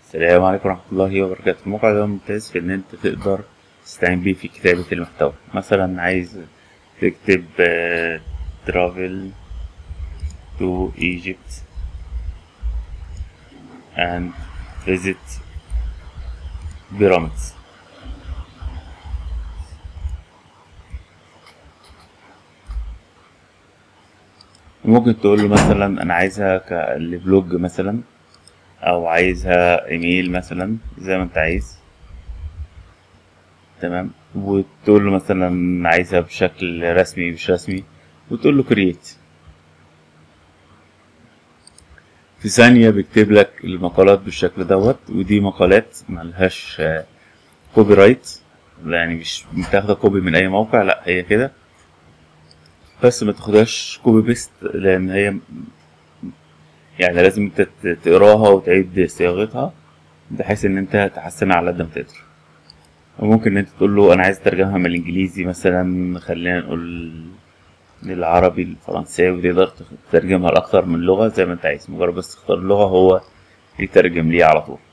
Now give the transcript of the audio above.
السلام عليكم ورحمة الله وبركاته الموقع ده ممتاز في إن أنت تقدر تستعين بيه في كتابة المحتوى مثلا عايز تكتب آه، travel to Egypt and visit pyramids ممكن تقول له مثلا أنا عايزها كالفلوج مثلا او عايزها ايميل مثلا زي ما انت عايز تمام وتقول له مثلا عايزها بشكل رسمي مش رسمي وتقول له كرييت في ثانية بيكتب لك المقالات بالشكل دوت ودي مقالات ملهاش كوبي رايت يعني مش متاخدة كوبي من أي موقع لأ هي كده بس ما تاخدهاش كوبي بيست لأن هي يعني لازم انت ت- تقراها وتعيد صياغتها بحيث ان انت تحسنها على قد ما تقدر وممكن ان انت تقول له انا عايز اترجمها من الانجليزي مثلا خلينا نقول للعربي الفرنساوي تقدر تترجمها لاكتر من لغة زي ما انت عايز مجرد بس تختار اللغة هو يترجم ليه على طول